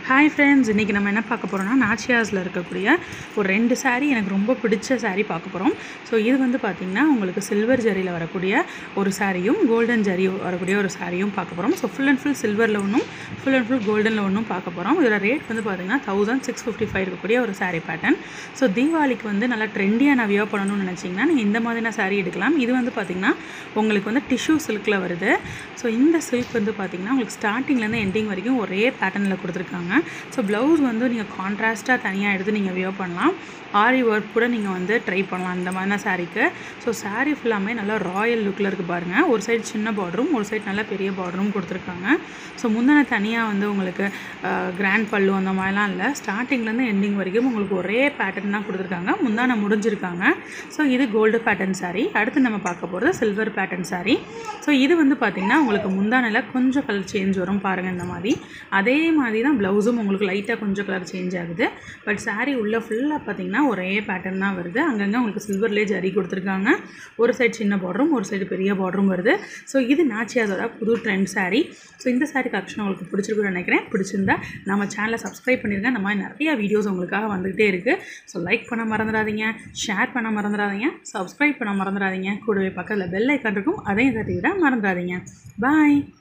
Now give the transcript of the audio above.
hi friends இன்றைக்கி நம்ம என்ன பார்க்க போகிறோம்னா நாச்சியாஸில் இருக்கக்கூடிய ஒரு ரெண்டு saree எனக்கு ரொம்ப பிடிச்ச saree பார்க்க போகிறோம் ஸோ இது வந்து பார்த்திங்கன்னா உங்களுக்கு சில்வர் ஜரியில் வரக்கூடிய ஒரு சாரியும் கோல்டன் ஜரி வரக்கூடிய ஒரு சாரியும் பார்க்க போகிறோம் ஸோ ஃபுல் அண்ட் ஃபுல் சில்வரில் ஒன்றும் ஃபுல் அண்ட் ஃபுல் கோல்டனில் ஒன்றும் பார்க்க போகிறோம் இதோட ரேட் வந்து பார்த்திங்கன்னா தௌசண்ட் சிக்ஸ் ஃபிஃப்டி ஃபைவ் இருக்கக்கூடிய ஒரு saree பேட்டர்ன் ஸோ தீபாவளிக்கு வந்து நல்லா ட்ரெண்டியாக நான் வியர் பண்ணணும்னு நினச்சிங்கன்னா நீங்கள் இந்த மாதிரியான saree எடுக்கலாம் இது வந்து பார்த்திங்கன்னா உங்களுக்கு வந்து டிஷ்யூ சில்கில் வருது ஸோ இந்த சில்க் வந்து பார்த்திங்கன்னா உங்களுக்கு ஸ்டார்டிங்லேருந்து எண்டிங் வரைக்கும் ஒரே பேட்டர்னில் கொடுத்துருக்காங்க ஸோ ப்ளவுஸ் வந்து நீங்கள் கான்ட்ராஸ்ட்டாக தனியாக எடுத்து நீங்கள் வியர் பண்ணலாம் ஆரி ஒர்க் கூட நீங்கள் வந்து ட்ரை பண்ணலாம் இந்த மாதிரியான சாரீக்கு ஸோ saree ஃபுல்லாமே நல்லா ராயல் லுக்கில் இருக்குது பாருங்கள் ஒரு சைடு சின்ன பார்டரும் ஒரு சைடு நல்லா பெரிய பார்டரும் கொடுத்துருக்காங்க ஸோ முந்தின தனியாக வந்து உங்களுக்கு கிராண்ட் பல்லு அந்த மாதிரிலாம் இல்லை ஸ்டார்டிங்லேருந்து எண்டிங் வரைக்கும் உங்களுக்கு ஒரே பேட்டர்ன் தான் கொடுத்துருக்காங்க முந்தான முடிஞ்சிருக்காங்க ஸோ இது கோல்டு பேட்டர்ன் saree அடுத்து நம்ம பார்க்க போகிறது சில்வர் பேட்டர்ன் saree ஸோ இது வந்து பார்த்திங்கன்னா உங்களுக்கு முந்தானில் கொஞ்சம் கலர் சேஞ்ச் வரும் பாருங்கள் இந்த மாதிரி அதே மாதிரி தான் ப்ளவுஸும் உங்களுக்கு லைட்டாக கொஞ்சம் கலர் சேஞ்ச் ஆகுது பட் saree உள்ளே ஃபுல்லாக பார்த்தீங்கன்னா ஒரே பேட்டர்ன் தான் வருது அங்கங்கே உங்களுக்கு சில்வர்லேயே ஜரி கொடுத்துருக்காங்க ஒரு சைடு சின்ன பார்டரும் ஒரு சைடு பெரிய பார்டரும் வருது ஸோ இது நாச்சியாஸோட புது ட்ரெண்ட் saree ஸோ இந்த saree கலெக்ஷன் உங்களுக்கு பிடிச்சிருக்குன்னு நினைக்கிறேன் பிடிச்சிருந்தா நம்ம சேனலை சப்ஸ்கிரைப் பண்ணிருங்க இந்த மாதிரி நிறைய வீடியோஸ் உங்களுக்காக வந்துகிட்டே இருக்குது ஸோ லைக் பண்ண மறந்துடாதீங்க ஷேர் பண்ண மறந்துடாதீங்க சப்ஸ்கிரைப் பண்ண மறந்துடாதீங்க கூடவே பக்கத்தில் பெல் ஐக்கான் இருக்கும் அதையும் தட்டி விட மறந்துடாதீங்க பாய்